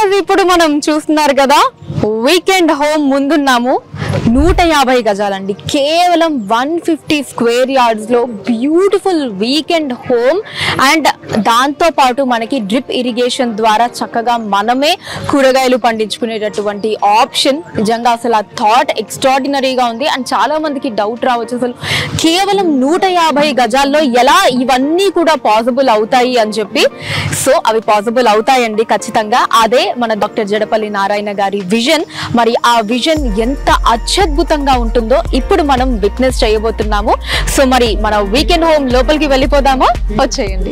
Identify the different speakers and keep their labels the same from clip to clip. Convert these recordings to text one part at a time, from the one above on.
Speaker 1: Guys ఇప్పుడు మనం చూస్తున్నారు కదా వీకెండ్ హోమ్ ముందున్నాము నూట యాభై గజాలండి కేవలం వన్ ఫిఫ్టీ స్క్వేర్ యార్డ్స్ లో బ్యూటిఫుల్ వీకెండ్ హోమ్ అండ్ దాంతో పాటు మనకి డ్రిప్ ఇరిగేషన్ ద్వారా చక్కగా మనమే కూరగాయలు పండించుకునేటటువంటి ఆప్షన్ నిజంగా అసలు ఆ థాట్ ఎక్స్ట్రాడినరీగా ఉంది అండ్ చాలా మందికి డౌట్ రావచ్చు అసలు కేవలం నూట యాభై గజాల్లో ఎలా ఇవన్నీ కూడా పాసిబుల్ అవుతాయి అని చెప్పి సో అవి పాసిబుల్ అవుతాయండి ఖచ్చితంగా అదే మన డాక్టర్ జడపల్లి నారాయణ గారి విజన్ మరి ఆ విజన్ ఎంత అత్యద్భుతంగా ఉంటుందో ఇప్పుడు మనం విట్నెస్ చేయబోతున్నాము సో మరి మన వీకెండ్ హోమ్ లోపలికి వెళ్ళిపోదామా వచ్చేయండి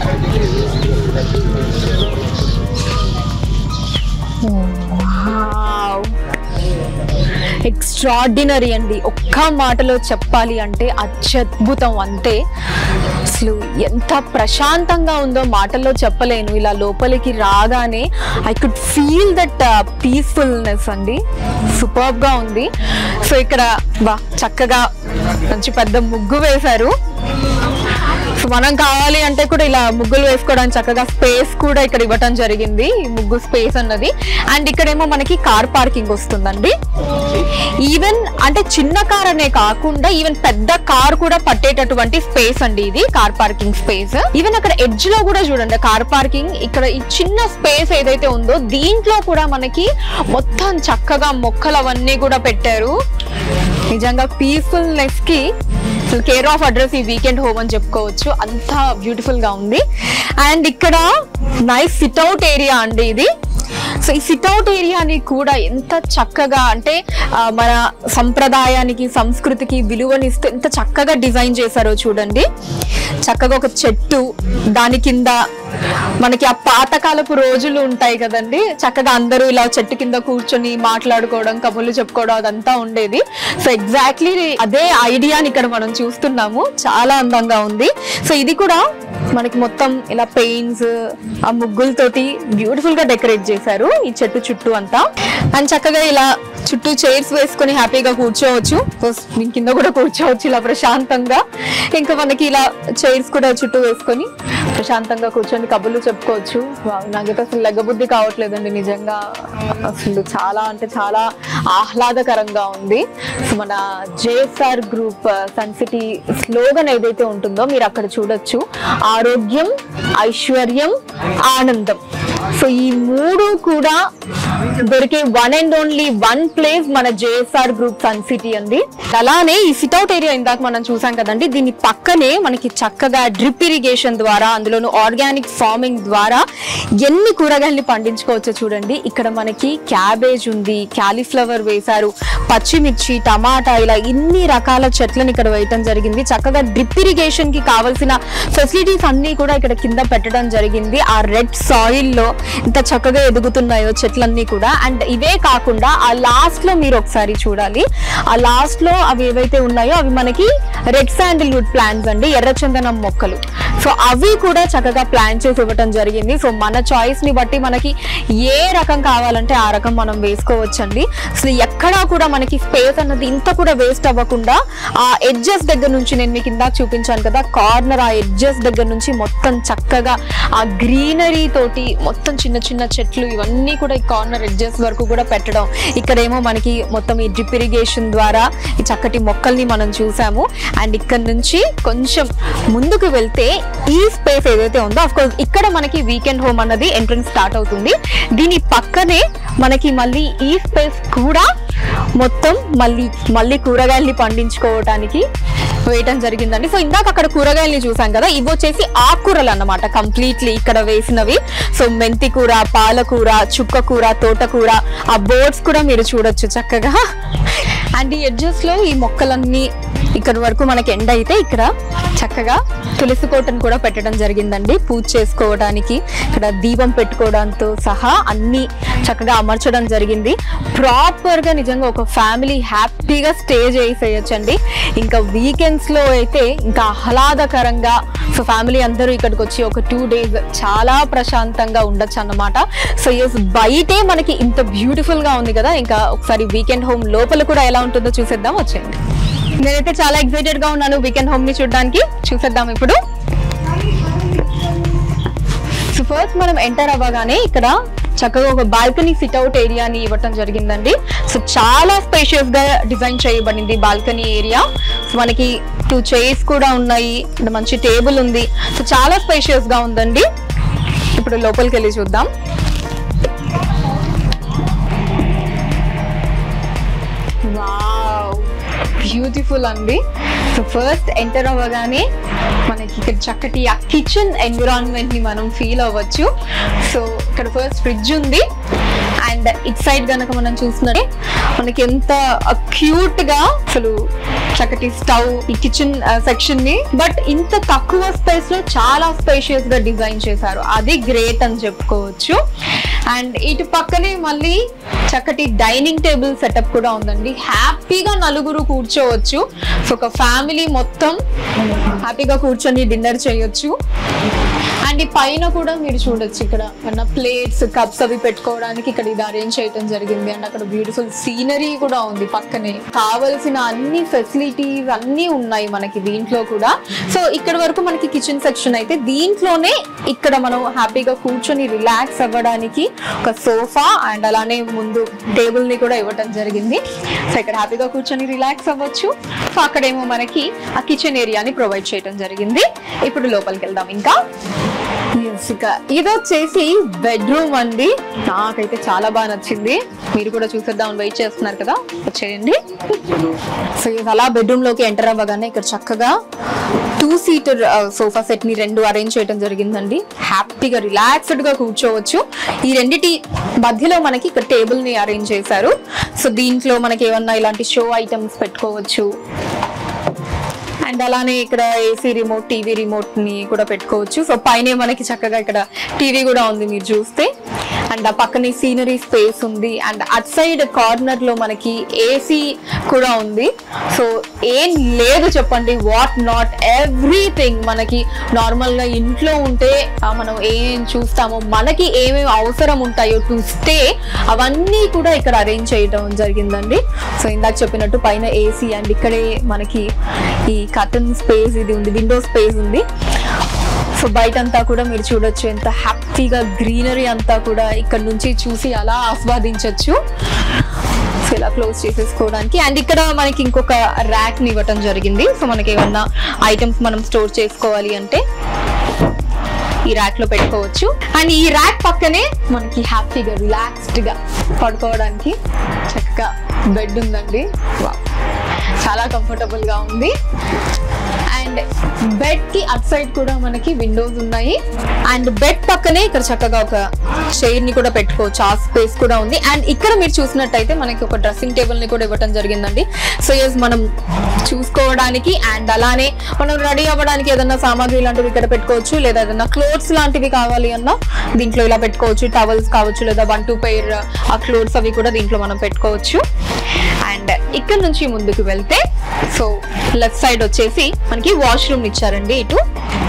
Speaker 1: ఎక్స్ట్రాడినరీ అండి ఒక్క మాటలో చెప్పాలి అంటే అత్యద్భుతం అంతే అసలు ఎంత ప్రశాంతంగా ఉందో మాటల్లో చెప్పలేను ఇలా లోపలికి రాగానే I could feel that peacefulness అండి సూపర్బ్ గా ఉంది సో ఇక్కడ బా చక్కగా మంచి పెద్ద ముగ్గు వేశారు సో మనం కావాలి అంటే కూడా ఇలా ముగ్గులు వేసుకోవడానికి చక్కగా స్పేస్ కూడా ఇక్కడ ఇవ్వటం జరిగింది ఈ ముగ్గు స్పేస్ అన్నది అండ్ ఇక్కడేమో మనకి కార్ పార్కింగ్ వస్తుందండి ఈవెన్ అంటే చిన్న కార్ అనే కాకుండా ఈవెన్ పెద్ద కార్ కూడా పట్టేటటువంటి స్పేస్ అండి ఇది కార్ పార్కింగ్ స్పేస్ ఈవెన్ అక్కడ ఎడ్జ్ లో కూడా చూడండి కార్ పార్కింగ్ ఇక్కడ ఈ చిన్న స్పేస్ ఏదైతే ఉందో దీంట్లో కూడా మనకి మొత్తం చక్కగా మొక్కలు అవన్నీ కూడా పెట్టారు నిజంగా పీస్ఫుల్నెస్ కి అసలు కేర్ ఆఫ్ అడ్రస్ ఈ వీకెండ్ హోమ్ అని చెప్పుకోవచ్చు అంత బ్యూటిఫుల్ గా ఉంది అండ్ ఇక్కడ నైస్ సిట్ అవుట్ ఏరియా అండి ఇది సో ఈ సిట్ అవుట్ ఏరియాని కూడా ఎంత చక్కగా అంటే ఆ, మన సంప్రదాయానికి సంస్కృతికి విలువనిస్తూ ఎంత చక్కగా డిజైన్ చేశారో చూడండి చక్కగా ఒక చెట్టు దాని కింద మనకి ఆ పాతకాలపు రోజులు ఉంటాయి కదండి చక్కగా అందరూ ఇలా చెట్టు కింద కూర్చొని మాట్లాడుకోవడం కబుర్లు చెప్పుకోవడం అదంతా ఉండేది సో ఎగ్జాక్ట్లీ అదే ఐడియాని ఇక్కడ మనం చూస్తున్నాము చాలా అందంగా ఉంది సో ఇది కూడా మనకి మొత్తం ఇలా పెయింట్స్ ఆ ముగ్గులతోటి బ్యూటిఫుల్ గా డెకరేట్ చేశారు ఈ చెట్టు చుట్టూ అంతా అండ్ చక్కగా ఇలా చుట్టూ చైర్స్ వేసుకొని హ్యాపీగా కూర్చోవచ్చు సో దీని కింద కూడా కూర్చోవచ్చు ఇలా ప్రశాంతంగా ఇంకా మనకి ఇలా చైర్స్ కూడా చుట్టూ వేసుకొని ప్రశాంతంగా కూర్చొని కబుర్లు చెప్పుకోవచ్చు వావ్, నాకైతే అసలు లెగ్గబుద్ధి కావట్లేదండి నిజంగా అసలు చాలా అంటే చాలా ఆహ్లాదకరంగా ఉంది సో మన JSR group sun city slogan ఏదైతే ఉంటుందో మీరు అక్కడ చూడొచ్చు ఆరోగ్యం ఐశ్వర్యం ఆనందం సో ఈ మూడు కూడా దొరికే one and only one place మన జేఎస్ఆర్ గ్రూప్ సన్ సిటీ అండి అలానే ఈ సిట్అవుట్ ఏరియా ఇందాక మనం చూసాం కదండి దీని పక్కనే మనకి చక్కగా డ్రిప్ ఇరిగేషన్ ద్వారా అందులోను ఆర్గానిక్ ఫార్మింగ్ ద్వారా ఎన్ని కూరగాయల్ని పండించుకోవచ్చో చూడండి ఇక్కడ మనకి క్యాబేజ్ ఉంది క్యాలీఫ్లవర్ వేశారు పచ్చిమిర్చి టమాటా ఇలా ఇన్ని రకాల చెట్లను ఇక్కడ వేయటం జరిగింది చక్కగా డ్రిప్ ఇరిగేషన్ కి కావాల్సిన ఫెసిలిటీస్ అన్ని కూడా ఇక్కడ కింద పెట్టడం జరిగింది ఆ రెడ్ సాయిల్ లో ఇంత చక్కగా ఎదుగుతున్నాయో చెట్లన్నీ కూడా అండ్ ఇవే కాకుండా ఆ లాస్ట్ లో మీరు ఒకసారి చూడాలి ఆ లాస్ట్ లో అవి ఏవైతే ఉన్నాయో అవి మనకి రెడ్ శాండిల్వుడ్ ప్లాంట్స్ అండి ఎర్రచందనం మొక్కలు సో అవి కూడా చక్కగా ప్లాన్ చేసి ఇవ్వటం జరిగింది సో మన చాయిస్ ని బట్టి మనకి ఏ రకం కావాలంటే ఆ రకం మనం వేసుకోవచ్చండి అసలు ఎక్కడా కూడా మనకి స్పేస్ అన్నది ఇంత కూడా వేస్ట్ అవ్వకుండా ఆ ఎడ్జెస్ దగ్గర నుంచి నేను మీకు ఇందాక చూపించాను కదా కార్నర్ ఆ ఎడ్జెస్ దగ్గర నుంచి మొత్తం చక్కగా ఆ గ్రీనరీ తోటి మొత్తం చిన్న చిన్న చెట్లు ఇవన్నీ కూడా ఈ కార్నర్ ఎడ్జెస్ వరకు కూడా పెట్టడం ఇక్కడేమో మనకి మొత్తం ఈ డ్రిప్ ఇరిగేషన్ ద్వారా ఈ చక్కటి మొక్కల్ని మనం చూసాము అండ్ ఇక్కడ నుంచి కొంచెం ముందుకు వెళ్తే ఈ స్పేస్ ఏదైతే ఉందో అఫ్ కోర్స్ ఇక్కడ మనకి వీకెండ్ హోమ్ అన్నది ఎంట్రన్స్ స్టార్ట్ అవుతుంది దీని పక్కనే మనకి మళ్ళీ ఈ స్పేస్ కూడా మొత్తం మళ్ళీ మళ్ళీ కూరగాయల్ని పండించుకోవడానికి వేయటం జరిగిందండి సో ఇందాక అక్కడ కూరగాయల్ని చూసాం కదా ఇవి వచ్చేసి ఆకుకూరలు అన్నమాట కంప్లీట్లీ ఇక్కడ వేసినవి సో మెంతి కూర పాలకూర చుక్క కూర తోటకూర ఆ బోర్డ్స్ కూడా మీరు చూడొచ్చు చక్కగా అండ్ ఈ ఎడ్జెస్ లో ఈ మొక్కలన్నీ ఇక్కడ వరకు మనకి ఎండ్ అయితే ఇక్కడ చక్కగా తులసి కోటను కూడా పెట్టడం జరిగిందండి పూజ చేసుకోవడానికి ఇక్కడ దీపం పెట్టుకోవడంతో సహా అన్ని చక్కగా అమర్చడం జరిగింది ప్రాపర్ గా నిజంగా ఒక ఫ్యామిలీ హ్యాపీగా స్టే చేసేయచ్చండి ఇంకా వీకెండ్స్ లో అయితే ఇంకా ఆహ్లాదకరంగా సో ఫ్యామిలీ అందరూ ఇక్కడికి వచ్చి ఒక టూ డేస్ చాలా ప్రశాంతంగా ఉండొచ్చు అన్నమాట సో ఎస్ బయటే మనకి ఇంత బ్యూటిఫుల్ గా ఉంది కదా ఇంకా ఒకసారి వీకెండ్ హోమ్ లోపల కూడా ఎలా ఉంటుందో చూసేద్దాం వచ్చేయండి నేనైతే చాలా ఎక్సైటెడ్ గా ఉన్నాను వీకెండ్ హోమ్ ని చూడడానికి చూసేద్దాం ఇప్పుడు సో ఫస్ట్ మనం ఎంటర్ అవ్వగానే ఇక్కడ చక్కగా ఒక బాల్కనీ సిట్అవుట్ ఏరియాని ఇవ్వటం జరిగిందండి సో చాలా స్పేషియస్ గా డిజైన్ చేయబడింది బాల్కనీ ఏరియా సో మనకి టూ చైర్స్ కూడా ఉన్నాయి ఇక్కడ మంచి టేబుల్ ఉంది సో చాలా స్పేషియస్ గా ఉందండి ఇప్పుడు లోపలికి వెళ్ళి చూద్దాం వావ్ బ్యూటిఫుల్ అండి సో ఫస్ట్ ఎంటర్ అవ్వగానే మనకి ఇక్కడ చక్కటి ఆ కిచెన్ ఎన్విరాన్మెంట్ ని మనం ఫీల్ అవ్వచ్చు సో ఇక్కడ ఫస్ట్ ఫ్రిడ్జ్ ఉంది అండ్ ఇట్ సైడ్ గనక మనం చూసినట్టే మనకి ఎంత క్యూట్ గా అసలు చక్కటి స్టవ్ ఈ కిచెన్ సెక్షన్ ని బట్ ఇంత తక్కువ స్పేస్ లో చాలా స్పేషియస్ గా డిజైన్ చేశారు అది గ్రేట్ అని చెప్పుకోవచ్చు అండ్ ఇటు పక్కనే మళ్ళీ చక్కటి డైనింగ్ టేబుల్ సెటప్ కూడా ఉందండి హ్యాపీగా నలుగురు కూర్చోవచ్చు సో ఒక ఫ్యామిలీ మొత్తం హ్యాపీగా కూర్చొని డిన్నర్ చేయొచ్చు అండ్ ఈ పైన కూడా మీరు చూడొచ్చు ఇక్కడ మన ప్లేట్స్ కప్స్ అవి పెట్టుకోవడానికి ఇక్కడ ఇది అరేంజ్ చేయడం జరిగింది అండ్ అక్కడ బ్యూటిఫుల్ సీనరీ కూడా ఉంది పక్కనే కావలసిన అన్ని ఫెసిలిటీస్ అన్ని ఉన్నాయి మనకి దీంట్లో కూడా సో ఇక్కడ వరకు మనకి కిచెన్ సెక్షన్ అయితే దీంట్లోనే ఇక్కడ మనం హ్యాపీగా కూర్చొని రిలాక్స్ అవ్వడానికి ఒక సోఫా అండ్ అలానే ముందు టేబుల్ ని కూడా ఇవ్వటం జరిగింది సో ఇక్కడ హ్యాపీగా కూర్చొని రిలాక్స్ అవ్వచ్చు సో అక్కడేమో మనకి ఆ కిచెన్ ఏరియాని ప్రొవైడ్ చేయడం జరిగింది ఇప్పుడు లోపలికి వెళ్దాం ఇంకా Yes, ఇక ఇది వచ్చేసి బెడ్రూమ్ అండి నాకైతే చాలా బాగా నచ్చింది మీరు కూడా చూసేద్దాం వెయిట్ చేస్తున్నారు కదా వచ్చేయండి సో ఇది అలా బెడ్రూమ్ లోకి ఎంటర్ అవ్వగానే ఇక్కడ చక్కగా టూ సీటర్ సోఫా సెట్ ని రెండు అరేంజ్ చేయడం జరిగిందండి హ్యాపీగా రిలాక్స్డ్ గా కూర్చోవచ్చు ఈ రెండిటి మధ్యలో మనకి ఇక్కడ టేబుల్ ని అరేంజ్ చేశారు సో దీంట్లో మనకి ఏమన్నా ఇలాంటి షో ఐటమ్స్ పెట్టుకోవచ్చు అండ్ అలానే ఇక్కడ ఏసీ రిమోట్ టీవీ రిమోట్ ని కూడా పెట్టుకోవచ్చు సో పైన మనకి చక్కగా ఇక్కడ టీవీ కూడా ఉంది మీరు చూస్తే అండ్ ఆ పక్కనే సీనరీ స్పేస్ ఉంది అండ్ అట్ సైడ్ కార్నర్ లో మనకి ఏసీ కూడా ఉంది సో ఏం లేదు చెప్పండి వాట్ నాట్ ఎవ్రీథింగ్ మనకి నార్మల్ గా ఇంట్లో ఉంటే ఆ, మనం ఏం చూస్తామో మనకి ఏమేమి అవసరం ఉంటాయో టు స్టే అవన్నీ కూడా ఇక్కడ అరేంజ్ చేయడం జరిగిందండి సో ఇందాక చెప్పినట్టు పైన ఏసీ అండ్ ఇక్కడే మనకి ఈ కటన్ స్పేస్ ఇది ఉంది విండో స్పేస్ ఉంది సో బయట అంతా కూడా మీరు చూడొచ్చు ఎంత హ్యాపీగా గ్రీనరీ అంతా కూడా ఇక్కడ నుంచి చూసి అలా ఆస్వాదించవచ్చు సో ఇలా క్లోజ్ చేసేసుకోవడానికి అండ్ ఇక్కడ మనకి ఇంకొక ర్యాక్ ని ఇవ్వటం జరిగింది సో మనకి ఏమన్నా ఐటమ్స్ మనం స్టోర్ చేసుకోవాలి అంటే ఈ ర్యాక్ లో పెట్టుకోవచ్చు అండ్ ఈ ర్యాక్ పక్కనే మనకి హ్యాపీగా రిలాక్స్డ్ గా పడుకోవడానికి చక్కగా బెడ్ ఉందండి Wow. చాలా కంఫర్టబుల్ గా ఉంది అండ్ బెడ్ కి అట్ సైడ్ కూడా మనకి విండోస్ ఉన్నాయి అండ్ బెడ్ పక్కనే ఇక్కడ చక్కగా ఒక చైర్ ని కూడా పెట్టుకోవచ్చు ఆ స్పేస్ కూడా ఉంది అండ్ ఇక్కడ మీరు చూసినట్టయితే మనకి ఒక డ్రెస్సింగ్ టేబుల్ ని కూడా ఇవ్వడం జరిగిందండి సో ఎస్ మనం చూసుకోవడానికి అండ్ అలానే మనం రెడీ అవ్వడానికి ఏదైనా సామాగ్రి లాంటివి ఇక్కడ పెట్టుకోవచ్చు లేదా ఏదైనా క్లోత్స్ లాంటివి కావాలి అన్నా దీంట్లో ఇలా పెట్టుకోవచ్చు టవల్స్ కావచ్చు లేదా వన్ టూ పెయిర్ ఆ క్లోత్స్ అవి కూడా దీంట్లో మనం పెట్టుకోవచ్చు అండ్ ఇక్కడ నుంచి ముందుకు వెళ్తే సో లెఫ్ట్ సైడ్ వచ్చేసి మనకి వాష్రూమ్ ఇచ్చారండి ఇటు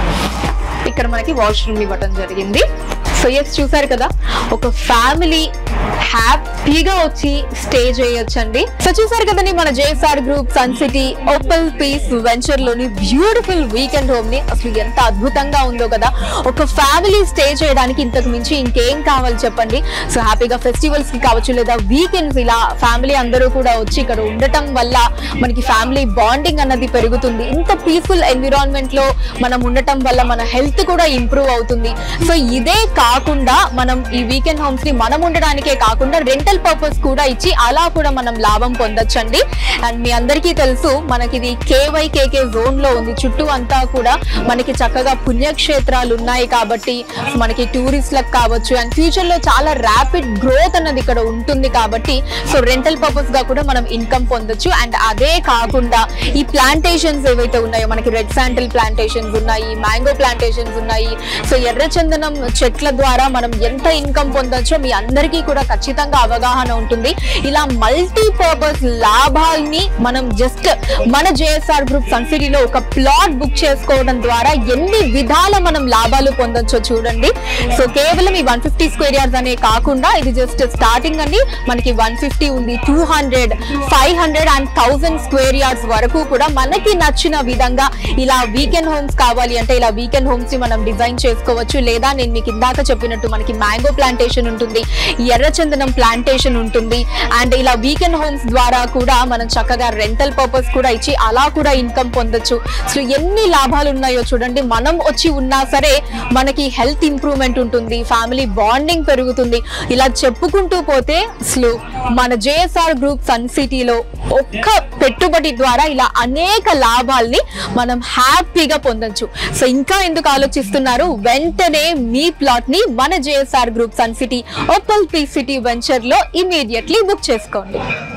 Speaker 1: ఇక్కడ మనకి వాష్రూమ్ ఇవ్వటం జరిగింది సో ఎస్ చూసారు కదా ఒక ఫ్యామిలీ హ్యాపీగా వచ్చి స్టే చేయొచ్చండి సో చూసారు కదండి మన JSR group sun city opal peace venture లోని బ్యూటిఫుల్ వీకెండ్ హోమ్ ని అసలు ఎంత అద్భుతంగా ఉందో కదా ఒక ఫ్యామిలీ స్టే చేయడానికి ఇంతకు మించి ఇంకేం కావాలి చెప్పండి సో హ్యాపీగా ఫెస్టివల్స్ కి కావచ్చు లేదా వీకెండ్స్ ఇలా ఫ్యామిలీ అందరూ కూడా వచ్చి ఇక్కడ ఉండటం వల్ల మనకి ఫ్యామిలీ బాండింగ్ అన్నది పెరుగుతుంది ఇంత పీస్ఫుల్ ఎన్విరాన్మెంట్ లో మనం ఉండటం వల్ల మన హెల్త్ కూడా ఇంప్రూవ్ అవుతుంది సో ఇదే కాకుండా మనం ఈ వీకెండ్ హోమ్స్ ని మనం ఉండడానికే కాకుండా రెంటల్ పర్పస్ కూడా ఇచ్చి అలా కూడా మనం లాభం పొందొచ్చండి అండ్ మీ అందరికీ తెలుసు మనకి ఇది కేవైకేకే జోన్ లో ఉంది చుట్టూ అంతా కూడా మనకి చక్కగా పుణ్యక్షేత్రాలు ఉన్నాయి కాబట్టి మనకి టూరిస్ట్లకు కావచ్చు అండ్ ఫ్యూచర్ లో చాలా ర్యాపిడ్ గ్రోత్ అన్నది ఇక్కడ ఉంటుంది కాబట్టి సో రెంటల్ పర్పస్ గా కూడా మనం ఇన్కమ్ పొందొచ్చు అండ్ అదే కాకుండా ఈ ప్లాంటేషన్స్ ఏవైతే ఉన్నాయో మనకి రెడ్ శాండిల్ ప్లాంటేషన్స్ ఉన్నాయి మ్యాంగో ప్లాంటేషన్స్ ఉన్నాయి సో ఎర్రచందనం చెట్ల ద్వారా మనం ఎంత ఇన్కమ్ పొందొచ్చో మీ అందరికీ కూడా ఖచ్చితంగా అవగాహన ఉంటుంది ఇలా మల్టీ పర్పస్ లాభాల్ని మనం జస్ట్ మన జేఎస్ఆర్ గ్రూప్ సన్సిటీలో ఒక ప్లాట్ బుక్ చేసుకోవడం ద్వారా ఎన్ని విధాల మనం లాభాలు పొందొచ్చో చూడండి సో కేవలం ఈ వన్ ఫిఫ్టీ స్క్వేర్ యార్డ్స్ అనే కాకుండా ఇది జస్ట్ స్టార్టింగ్ అండి మనకి వన్ ఫిఫ్టీ ఉంది two hundred five hundred and thousand square yards వరకు కూడా మనకి నచ్చిన విధంగా ఇలా వీకెండ్ హోమ్స్ కావాలి అంటే ఇలా వీకెండ్ హోమ్స్ ని మనం డిజైన్ చేసుకోవచ్చు లేదా నేను మీకు ఇందాక చెప్పినట్టు మనకి మ్యాంగో ప్లాంటేషన్ ఉంటుంది ఎర్రచందనం ప్లాంటేషన్ ఉంటుంది అండ్ ఇలా వీకెండ్ హోమ్స్ ద్వారా కూడా మనం చక్కగా రెంటల్ పర్పస్ కూడా ఇచ్చి అలా కూడా ఇన్కమ్ పొందొచ్చు అసలు ఎన్ని లాభాలు ఉన్నాయో చూడండి మనం వచ్చి ఉన్నా సరే మనకి హెల్త్ ఇంప్రూవ్మెంట్ ఉంటుంది ఫ్యామిలీ బాండింగ్ పెరుగుతుంది ఇలా చెప్పుకుంటూ పోతే అసలు మన జేఎస్ఆర్ గ్రూప్ సన్ సిటీలో ఒక్క పెట్టుబడి ద్వారా ఇలా అనేక లాభాల్ని మనం హ్యాపీగా పొందొచ్చు సో ఇంకా ఎందుకు ఆలోచిస్తున్నారు వెంటనే మీ ప్లాట్ ని మన JSR group sun city opal P city venture లో ఇమీడియట్లీ బుక్ చేసుకోండి